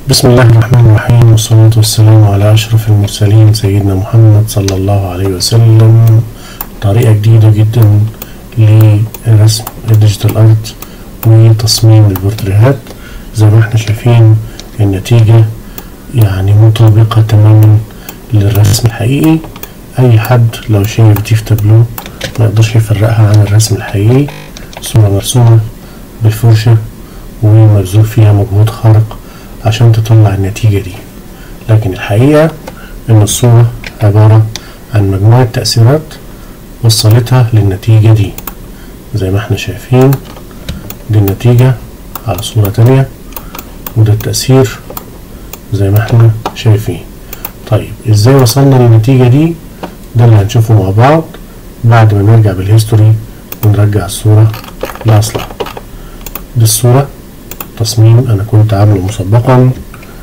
بسم الله الرحمن الرحيم والصلاة والسلام على أشرف المرسلين سيدنا محمد صلى الله عليه وسلم طريقة جديدة جدا لرسم الديجيتال ارت وتصميم البورتريهات زي ما احنا شايفين النتيجة يعني مطابقة تماما للرسم الحقيقي أي حد لو شايف دي في تابلو ما يقدرش يفرقها عن الرسم الحقيقي صورة مرسومة بالفرشة ومبذول فيها مجهود خارق عشان تطلع النتيجة دي لكن الحقيقة إن الصورة عبارة عن مجموعة تأثيرات وصلتها للنتيجة دي زي ما احنا شايفين دي النتيجة على صورة تانية وده التأثير زي ما احنا شايفين طيب ازاي وصلنا للنتيجة دي ده اللي هنشوفه مع بعض بعد ما نرجع بالهيستوري ونرجع الصورة لأصلها دي الصورة تصميم أنا كنت عامله مسبقا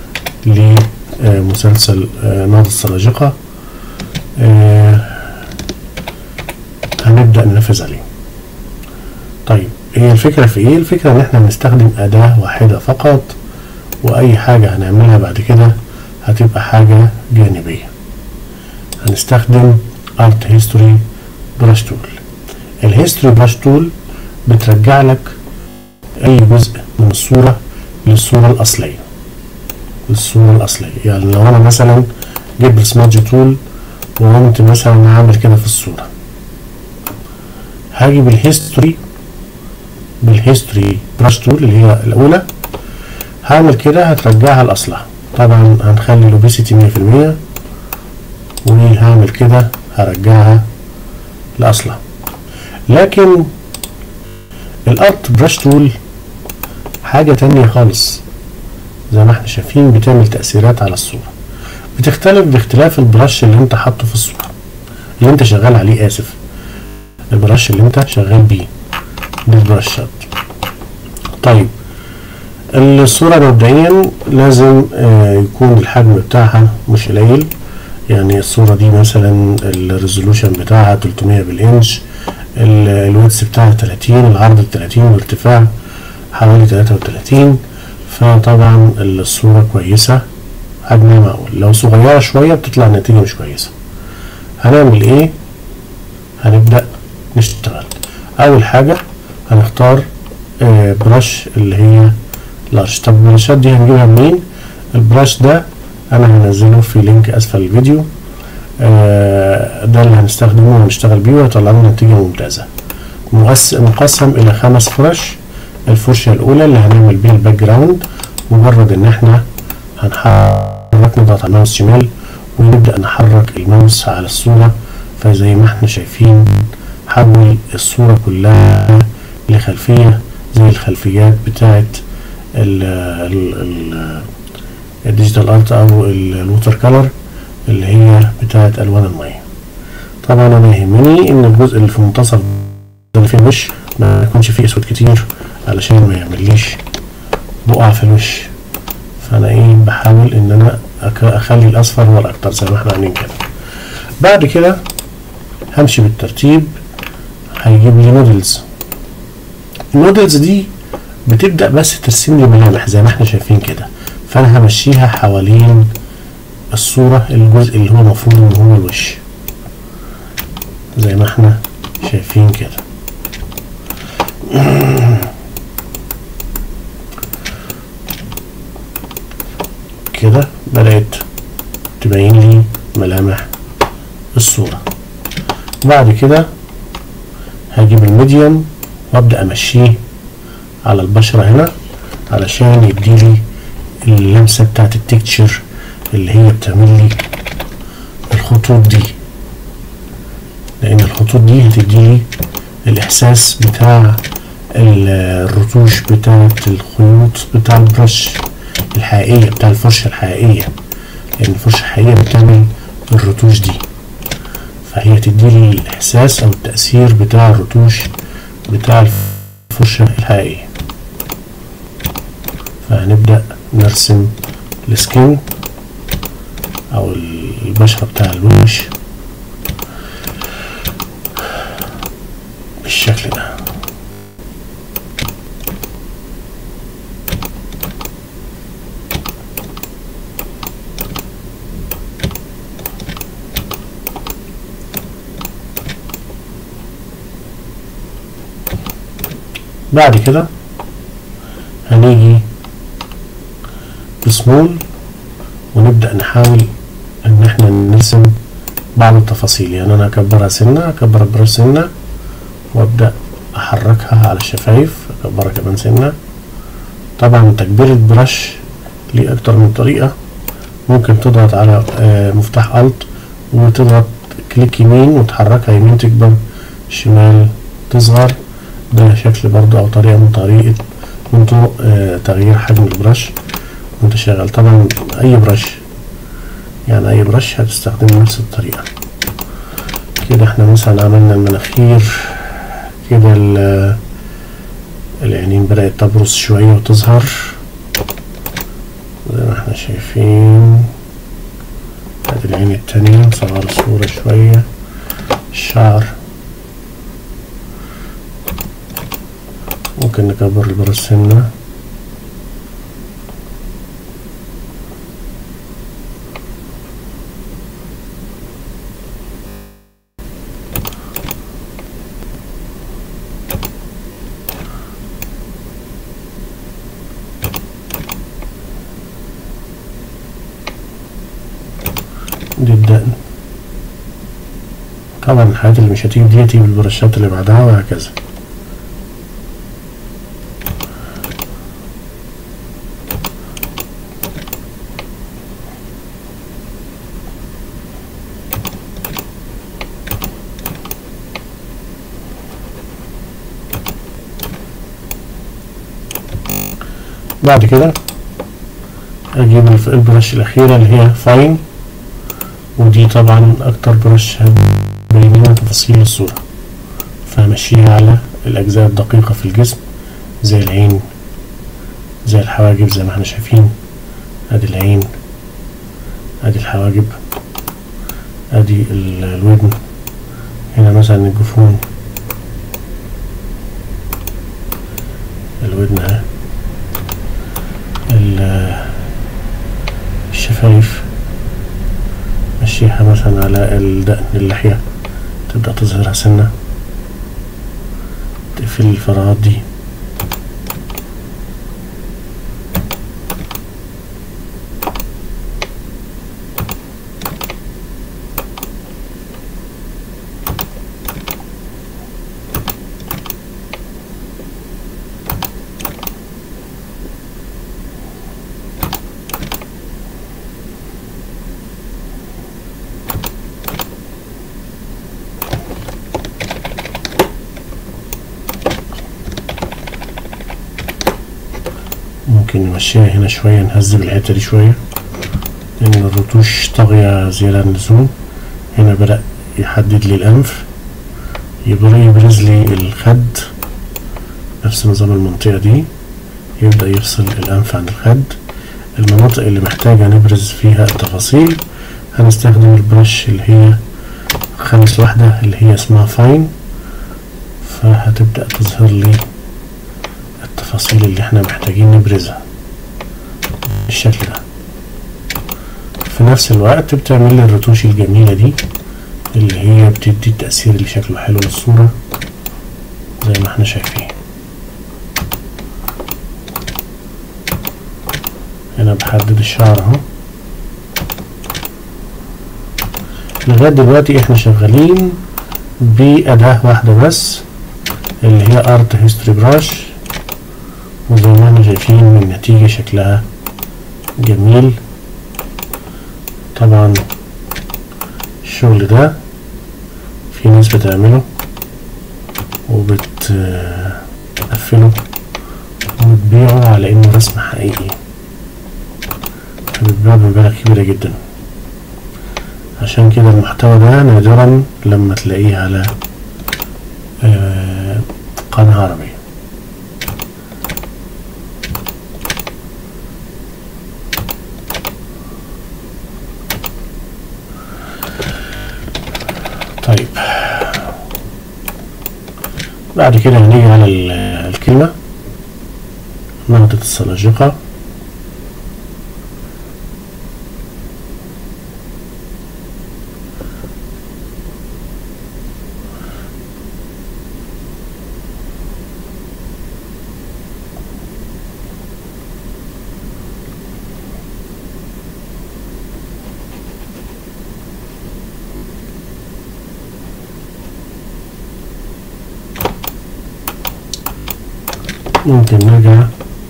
لمسلسل نهضة السلاجقة هنبدأ ننفذ عليه طيب هي الفكرة في ايه؟ الفكرة ان احنا هنستخدم أداة واحدة فقط وأي حاجة هنعملها بعد كده هتبقى حاجة جانبية هنستخدم Art History Brush Tool الهيستوري براش تول بترجع لك أي جزء من الصورة للصورة الأصلية للصورة الأصلية يعني لو أنا مثلا جبت سمادج تول وقمت مثلا عامل كده في الصورة هاجي بالهيستوري بالهيستوري براش تول اللي هي الأولى هعمل كده هترجعها لأصلها طبعا هنخلي الاوبيسيتي مية في المية وهعمل كده هرجعها لأصلها لكن الارت براش تول حاجة تانية خالص زي ما احنا شايفين بتعمل تأثيرات على الصورة بتختلف باختلاف البرش اللي انت حاطه في الصورة اللي انت شغال عليه اسف البرش اللي انت شغال بيه دي البرشات طيب الصورة مبدئيا لازم آه يكون الحجم بتاعها مش قليل يعني الصورة دي مثلا الريزولوشن بتاعها 300 بالانش الويدث بتاعها 30 العرض 30 والارتفاع حوالي 33 فطبعا الصورة كويسة حجمها معقول لو صغيرة شوية بتطلع النتيجة مش كويسة هنعمل ايه هنبدأ نشتغل اول حاجة هنختار آه برش اللي هي لارج طب البرشات دي هنجيبها منين البرش ده انا هنزله في لينك اسفل الفيديو آه ده اللي هنستخدمه وهنشتغل بيه وهيطلع لنا نتيجة ممتازة مقسم الى خمس فرش الفرشة الاولى اللي هنعمل بيها الباك جراوند مجرد ان احنا هنحرك نضغط على الماوس شمال ونبدأ نحرك الماوس على الصورة فزي ما احنا شايفين حول الصورة كلها لخلفية زي الخلفيات بتاعت الديجيتال ارت او الووتر كولر اللي هي بتاعت الوان المية طبعا انا يهمني ان الجزء اللي في المنتصف اللي فيه الوش ما يكونش فيه اسود كتير علشان ما يعمليش بقع في الوش فانا ايه بحاول ان انا اخلي الاصفر هو الاكتر زي ما احنا عاملين كده بعد كده همشي بالترتيب هيجيب لي نودلز النودلز دي بتبدأ بس ترسم لي ملامح زي ما احنا شايفين كده فانا همشيها حوالين الصورة الجزء اللي هو المفروض ان هو الوش زي ما احنا شايفين كده كده بدأت تبين لي ملامح الصورة بعد كده هجيب الميديوم وابدأ امشيه على البشرة هنا علشان يديلي اللمسة بتاعت التكتشر اللي هي بتعمل لي الخطوط دي لان الخطوط دي هتديلي الاحساس بتاع الرتوش بتاعت الخيوط بتاع البرش الحقيقية بتاع الفرشة الحقيقية لان الفرشة الحقيقية بتعمل الرتوش دي فهي تديلي الاحساس او التأثير بتاع الرتوش بتاع الفرشة الحقيقية فهنبدأ نرسم السكين او البشرة بتاع الوش بالشكل. بالشكل ده بعد كده هنيجي بسمول ونبدأ نحاول ان احنا نرسم بعض التفاصيل يعني انا اكبرها سنة اكبر البرش سنة وابدأ احركها على الشفايف اكبرها كمان سنة طبعا تكبير البرش ليه اكتر من طريقة ممكن تضغط على آه، مفتاح الت وتضغط كليك يمين وتحركها يمين تكبر شمال تصغر ده شكل برضه او طريقة من طريقة من طرق آه، تغيير حجم البرش وانت شغال طبعا اي برش يعني اي برش هتستخدم نفس الطريقة كده احنا مثلا عملنا المناخير كده ال- العينين بدأت تبرز شوية وتظهر زي ما احنا شايفين ادي العين التانية نصغر الصورة شوية الشعر ممكن نكبر البرش سنة دي الدقن طبعا الحاجات اللي مش هتيجي دي هتيجي بالبرشات اللي بعدها وهكذا بعد كده اجيب الف- البرش الاخيرة اللي هي فاين ودي طبعا اكتر برش هتبين لنا تفاصيل الصورة فهمشيها على الاجزاء الدقيقة في الجسم زي العين زي الحواجب زي ما احنا شايفين ادي العين ادي الحواجب ادي ال- الودن هنا مثلا الجفون الودن اهي ال- الشفايف مشيها مثلا على الدقن اللحية تبدأ تظهرها سنة تقفل الفراغات دي ممكن نمشيها هنا شوية نهذب الحتة دي شوية لأن الرتوش طاغية زيادة عن اللزوم هنا بدأ يحدد لي الأنف يبرز يبرز لي الخد نفس نظام المنطقة دي يبدأ يفصل الأنف عن الخد المناطق اللي محتاجة نبرز فيها التفاصيل هنستخدم البرش اللي هي خامس واحدة اللي هي اسمها فاين فهتبدأ تظهر لي التفاصيل اللي احنا محتاجين نبرزها بالشكل ده في نفس الوقت بتعمل لي الرتوش الجميلة دي اللي هي بتدي التأثير اللي شكله حلو للصورة زي ما احنا شايفين هنا بحدد الشعر اهو لغاية دلوقتي احنا شغالين بأداة واحدة بس اللي هي ارت هيستوري براش وزي ما احنا شايفين من النتيجة شكلها جميل طبعا الشغل ده في ناس بتعمله وبتقفله وتبيعه على انه رسم حقيقي بتبيعه بمبالغ كبيرة جدا عشان كده المحتوى ده نادرا لما تلاقيه على آه، قناة عربية طيب بعد كده هنيجي على ال- الكلمة نهضة السلاجقة ممكن نرجع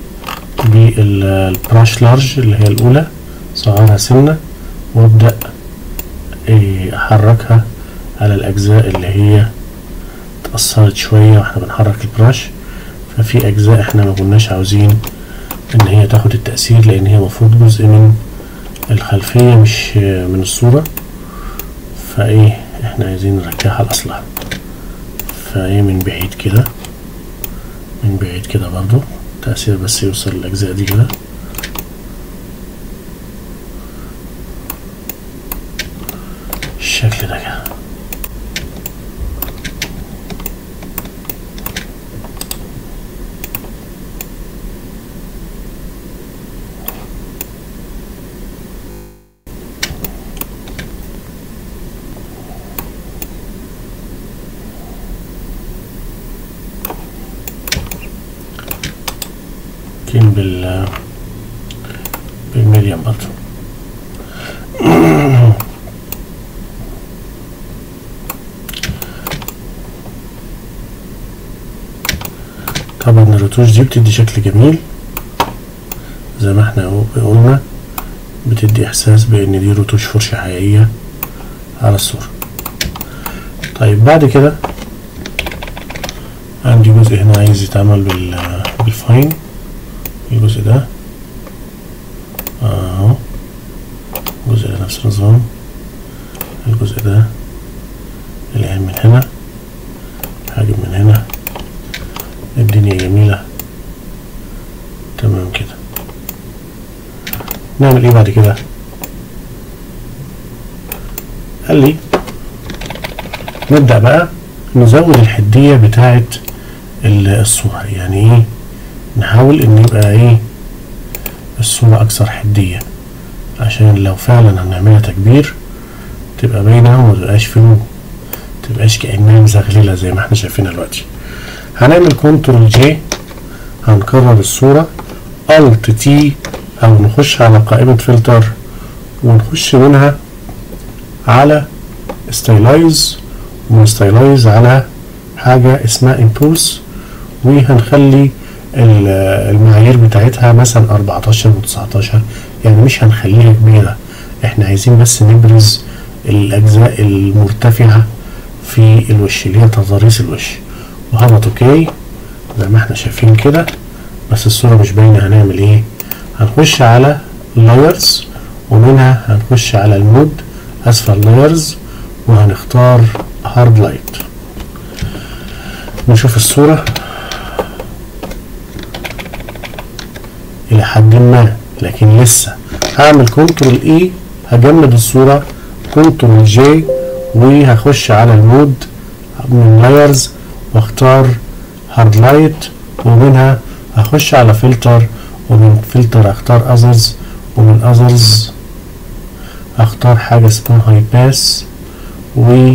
بالبراش لارج اللي هي الأولى صغرها سنة وابدأ إيه، أحركها على الأجزاء اللي هي اتأثرت شوية واحنا بنحرك البراش ففي أجزاء احنا ما كناش عاوزين إن هي تاخد التأثير لأن هي مفروض جزء من الخلفية مش من الصورة فايه احنا عايزين نرجعها لأصلها فايه من بعيد كده من بعيد كده برضو تأثير بس يوصل الأجزاء دي كده الشكل ده كده ممكن بال بالميديم برضو طبعا الرتوش دي بتدي شكل جميل زي ما احنا قلنا بتدي احساس بان دي رتوش فرشة حقيقية على الصورة طيب بعد كده عندي جزء هنا عايز يتعمل بال بالفاين الجزء ده اهو الجزء ده نفس النظام الجزء ده العين من هنا حاجب من هنا الدنيا جميلة تمام كده نعمل ايه بعد كده قال لي نبدأ بقى نزود الحدية بتاعة الصورة يعني ايه نحاول ان يبقى ايه الصورة اكثر حدية عشان لو فعلا هنعملها تكبير تبقى باينة وما تبقاش فلو تبقاش كأنها مزغللة زي ما احنا شايفينها دلوقتي هنعمل كنترول جي هنكرر الصورة الت تي او نخش على قائمة فلتر ونخش منها على ستايلايز ونستايلايز على حاجة اسمها امبوس وهنخلي المعايير بتاعتها مثلا 14 و19 يعني مش هنخليها كبيرة احنا عايزين بس نبرز الاجزاء المرتفعة في الوش اللي هي تضاريس الوش وهضغط اوكي زي ما احنا شايفين كده بس الصورة مش باينة هنعمل ايه هنخش على لايرز ومنها هنخش على المود اسفل لايرز وهنختار هارد لايت نشوف الصورة الى حد ما لكن لسه هعمل كنترول اي هجمد الصورة كنترول جي وهخش على المود من لايرز واختار هارد لايت ومنها هخش على فلتر ومن فلتر اختار اذرز ومن اذرز اختار حاجة اسمها هاي باس و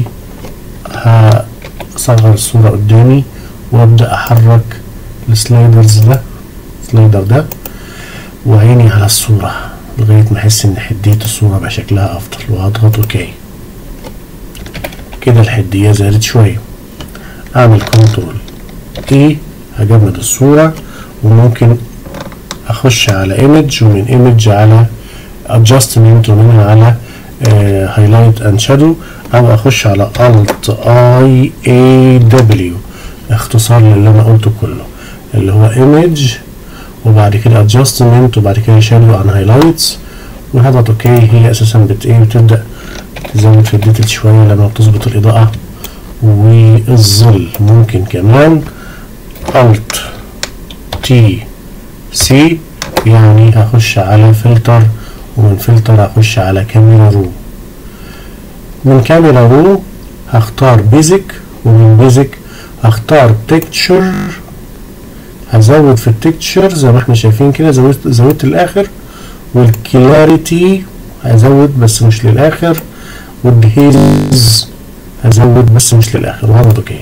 هصغر الصورة قدامي وابدأ احرك السلايدرز ده السلايدر ده وعيني على الصورة لغاية ما احس ان حدية الصورة بقى شكلها افضل وهضغط اوكي كده الحدية زادت شوية اعمل كنترول اي هجمد الصورة وممكن اخش على ايمج ومن ايمج على adjustment ومنها على هايلايت اند شادو او اخش على alt i a w اختصار للي انا قلته كله اللي هو ايمج وبعد كده adjustment وبعد كده شادو عن هايلايتس وهضغط اوكي هي اساسا بت ايه بتبدا تزود في الديتيل شويه لما تظبط الاضاءه والظل ممكن كمان alt t c يعني هخش على فلتر ومن فلتر هخش على كاميرا رو من كاميرا رو هختار بيزك ومن بيزك هختار تكتشر هزود في التكتشر زي ما احنا شايفين كده زودت زودت الاخر والكلاريتي هزود بس مش للاخر والهيلز هزود بس مش للاخر وهضغط اوكي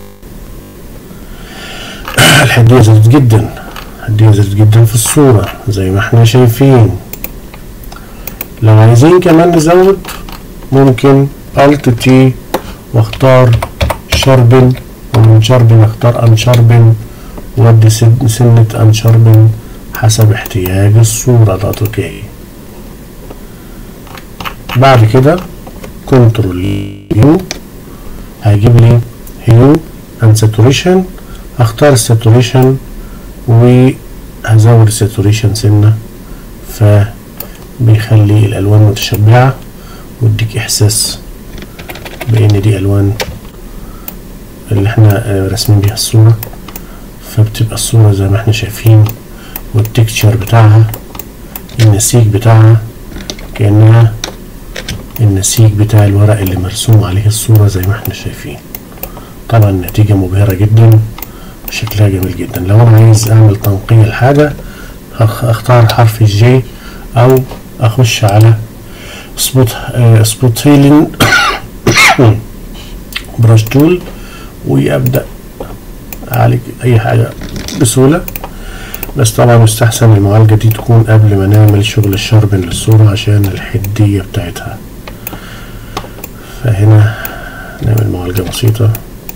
الحدية زادت جدا الحدية زادت جدا في الصورة زي ما احنا شايفين لو عايزين كمان نزود ممكن الت تي واختار شاربن ومن شاربن اختار ان شاربن ودي سن- سنة انشربن حسب احتياج الصورة دوت اوكي بعد كده كنترول يو هيجيب لي هيو اند ساتوريشن هختار الساتوريشن وهزود الساتوريشن سنة فبيخلي الالوان متشبعة ويديك احساس بان دي الوان اللي احنا آه، راسمين بيها الصورة فبتبقى الصورة زي ما احنا شايفين والتكتشر بتاعها النسيج بتاعها كأنها النسيج بتاع الورق اللي مرسوم عليه الصورة زي ما احنا شايفين طبعا النتيجة مبهرة جدا شكلها جميل جدا لو انا عايز اعمل تنقية لحاجة هخ- اختار حرف الجي او اخش على سبوت آه، سبوت هيلين براش تول وابدا اعالج اي حاجة بسهولة بس طبعا يستحسن المعالجة دي تكون قبل ما نعمل شغل الشربن للصورة عشان الحدية بتاعتها فهنا نعمل معالجة بسيطة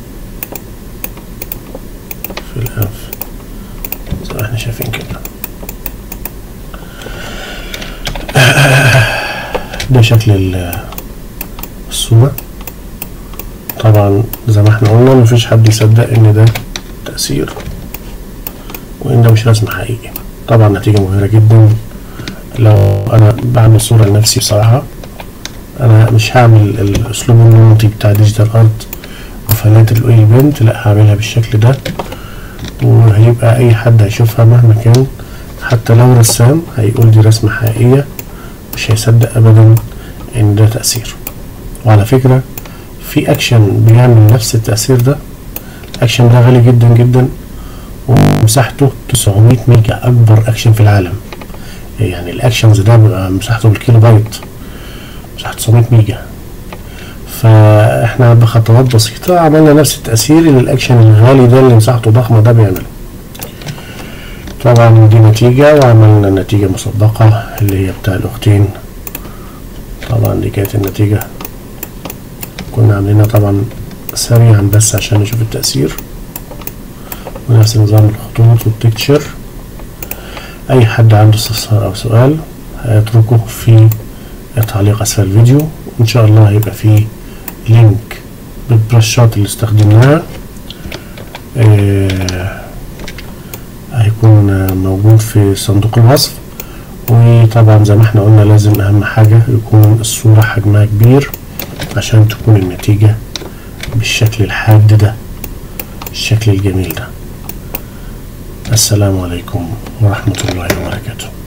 في الأنف زي ما احنا شايفين كده ده شكل ال- الصورة طبعا زي ما احنا قلنا مفيش حد يصدق ان ده تأثير وان ده مش رسم حقيقي طبعا نتيجة مبهرة جدا لو انا بعمل صورة لنفسي بصراحة انا مش هعمل الاسلوب النمطي بتاع ديجيتال ارت وفلات الاويل بنت لا هعملها بالشكل ده وهيبقى اي حد هيشوفها مهما كان حتى لو رسام هيقول دي رسمة حقيقية مش هيصدق ابدا ان ده تأثير وعلى فكرة في اكشن بيعمل نفس التأثير ده اكشن ده غالي جدا جدا ومساحته 900 ميجا اكبر اكشن في العالم يعني الاكشنز ده بيبقى مساحته بالكيلو بايت مساحته 900 ميجا فاحنا بخطوات بسيطة عملنا نفس التأثير اللي الاكشن الغالي ده اللي مساحته ضخمة ده بيعمله طبعا دي نتيجة وعملنا نتيجة مسبقة اللي هي بتاع الأختين طبعا دي كانت النتيجة كنا عاملينها طبعا سريعا بس عشان نشوف التأثير ونفس نظام الخطوط والتكتشر أي حد عنده استفسار أو سؤال هيتركه في تعليق أسفل الفيديو وإن شاء الله هيبقى فيه لينك بالبرشات اللي استخدمناها آه هيكون موجود في صندوق الوصف وطبعا زي ما احنا قلنا لازم اهم حاجة يكون الصورة حجمها كبير عشان تكون النتيجة بالشكل الحاد ده الشكل الجميل ده السلام عليكم ورحمة الله وبركاته